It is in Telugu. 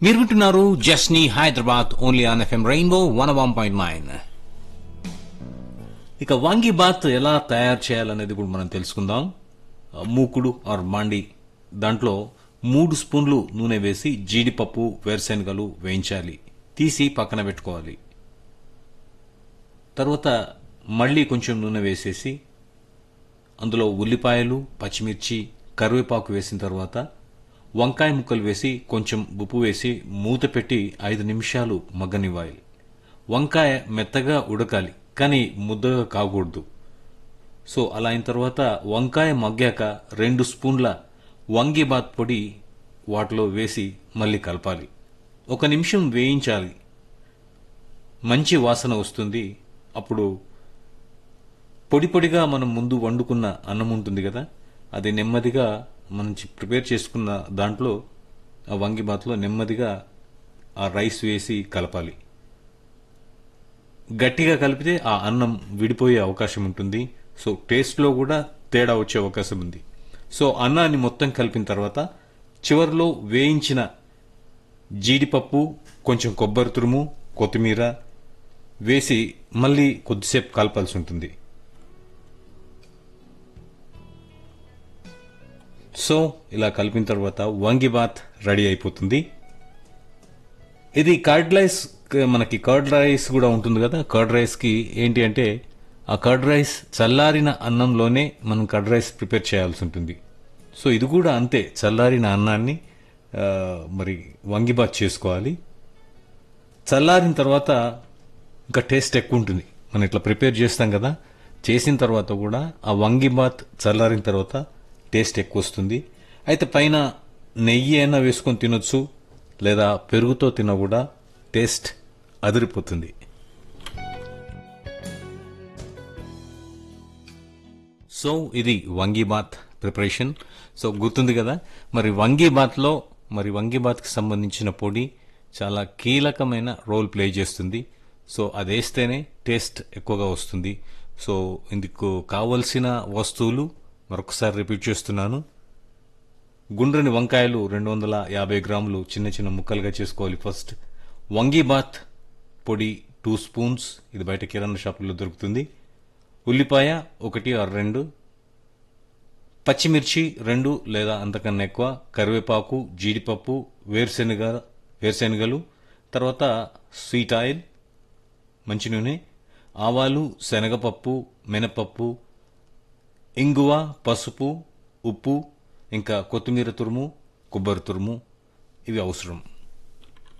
మీరు వింటున్నారు Jasni Hyderabad only on FM rainbow one one point nine ఇక వాంగి బాత్ ఎలా తయారు చేయాలనేది కూడా మనం తెలుసుకుందాం ఆ, మూకుడు ఆర్ మాండి దాంట్లో మూడు స్పూన్లు నూనె వేసి జీడిపప్పు వేరుశెనగలు వేయించాలి తీసి పక్కన పెట్టుకోవాలి తర్వాత మళ్ళీ కొంచెం నూనె వేసేసి అందులో ఉల్లిపాయలు పచ్చిమిర్చి కరివేపాకు వేసిన తర్వాత వంకాయ ముక్కలు వేసి కొంచెం ఉప్పు వేసి మూత పెట్టి ఐదు నిమిషాలు మగ్గనివ్వాలి వంకాయ మెత్తగా ఉడకాలి కానీ ముద్దగా కాకూడదు సో అలా అయిన తర్వాత వంకాయ మగ్గాక రెండు స్పూన్ల వంగిబాత్ పొడి వాటిలో వేసి మళ్ళీ కలపాలి ఒక నిమిషం వేయించాలి మంచి వాసన వస్తుంది అప్పుడు పొడి పొడిగా మనం ముందు వండుకున్న అన్నం ఉంటుంది కదా అది నెమ్మదిగా మనం చి- ప్రిపేర్ చేసుకున్న దాంట్లో ఆ వంగిబాత్లో నెమ్మదిగా ఆ రైస్ వేసి కలపాలి గట్టిగా కలిపితే ఆ అన్నం విడిపోయే అవకాశం ఉంటుంది సో టేస్ట్లో కూడా తేడా వచ్చే అవకాశం ఉంది సో అన్నాన్ని మొత్తం కలిపిన తర్వాత చివరిలో వేయించిన జీడిపప్పు కొంచెం కొబ్బరి తురుము కొత్తిమీర వేసి మళ్ళీ కొద్దిసేపు కలపాల్సి ఉంటుంది సో ఇలా కలిపిన తర్వాత వంగిబాత్ రెడీ అయిపోతుంది ఇది కర్డ్ రైస్ మనకి కర్డ్ రైస్ కూడా ఉంటుంది కదా కర్డ్ రైస్ కి ఏంటి అంటే ఆ కర్డ్ రైస్ చల్లారిన అన్నంలోనే మనం కర్డ్ రైస్ ప్రిపేర్ చేయాల్సి ఉంటుంది సో ఇది కూడా అంతే చల్లారిన అన్నాన్ని ఆ, మరి వంగిబాత్ చేసుకోవాలి చల్లారిన తర్వాత ఇంకా టేస్ట్ ఎక్కువ ఉంటుంది మనం ఇట్లా ప్రిపేర్ చేస్తాం కదా చేసిన తర్వాత కూడా ఆ వంగిబాత్ చల్లారిన తర్వాత టేస్ట్ ఎక్కువ వస్తుంది అయితే పైన నెయ్యి అయినా వేసుకొని తినొచ్చు లేదా పెరుగుతో తిన్నా కూడా టేస్ట్ అదిరిపోతుంది సో ఇది వంగీబాత్ ప్రిపరేషన్ సో గుర్తుంది కదా మరి వంగీబాత్లో మరి వంగీబాత్కి సంబంధించిన పొడి చాలా కీలకమైన రోల్ ప్లే చేస్తుంది సో అది వేస్తేనే టేస్ట్ ఎక్కువగా వస్తుంది సో ఇందుకు కావలసిన వస్తువులు మరొకసారి రిపీట్ చేస్తున్నాను గుండ్రని వంకాయలు రెండు వందల యాభై గ్రాములు చిన్న చిన్న ముక్కలుగా చేసుకోవాలి ఫస్ట్ వంగీబాత్ పొడి టూ స్పూన్స్ ఇది బయట కిరాణా షాపుల్లో దొరుకుతుంది ఉల్లిపాయ ఒకటి ఆరు రెండు పచ్చిమిర్చి రెండు లేదా అంతకన్నా ఎక్కువ కరివేపాకు జీడిపప్పు వేరుశెనగ వేరుశెనగలు తర్వాత స్వీట్ ఆయిల్ మంచి నూనె ఆవాలు శనగపప్పు మినపప్పు ఇంగువ పసుపు ఉప్పు ఇంకా కొత్తిమీర తురుము కొబ్బరి తురుము ఇవి అవసరం